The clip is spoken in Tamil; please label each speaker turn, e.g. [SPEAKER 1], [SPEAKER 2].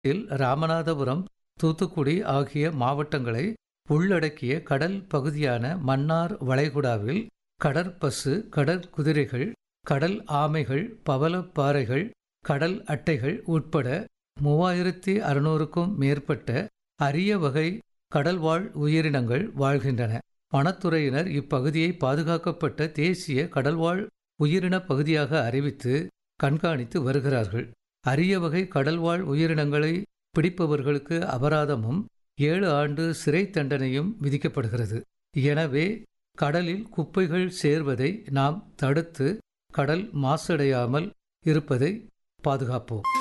[SPEAKER 1] இல் ராமநாதபுரம் தூத்துக்குடி ஆகிய மாவட்டங்களை உள்ளடக்கிய கடல் பகுதியான மன்னார் வளைகுடாவில் கடற்பசு கடற்குதிரைகள் கடல் ஆமைகள் பவளப்பாறைகள் கடல் அட்டைகள் உட்பட மூவாயிரத்தி அறுநூறுக்கும் மேற்பட்ட அரிய வகை கடல்வாழ் உயிரினங்கள் வாழ்கின்றன வனத்துறையினர் இப்பகுதியை பாதுகாக்கப்பட்ட தேசிய கடல்வாழ் உயிரின பகுதியாக அறிவித்து கண்காணித்து வருகிறார்கள் அரிய வகை கடல்வாழ் உயிரினங்களை பிடிப்பவர்களுக்கு அபராதமும் ஏழு ஆண்டு சிறை தண்டனையும் விதிக்கப்படுகிறது எனவே கடலில் குப்பைகள் சேர்வதை நாம் தடுத்து கடல் மாசடையாமல் இருப்பதை பாதுகாப்போம்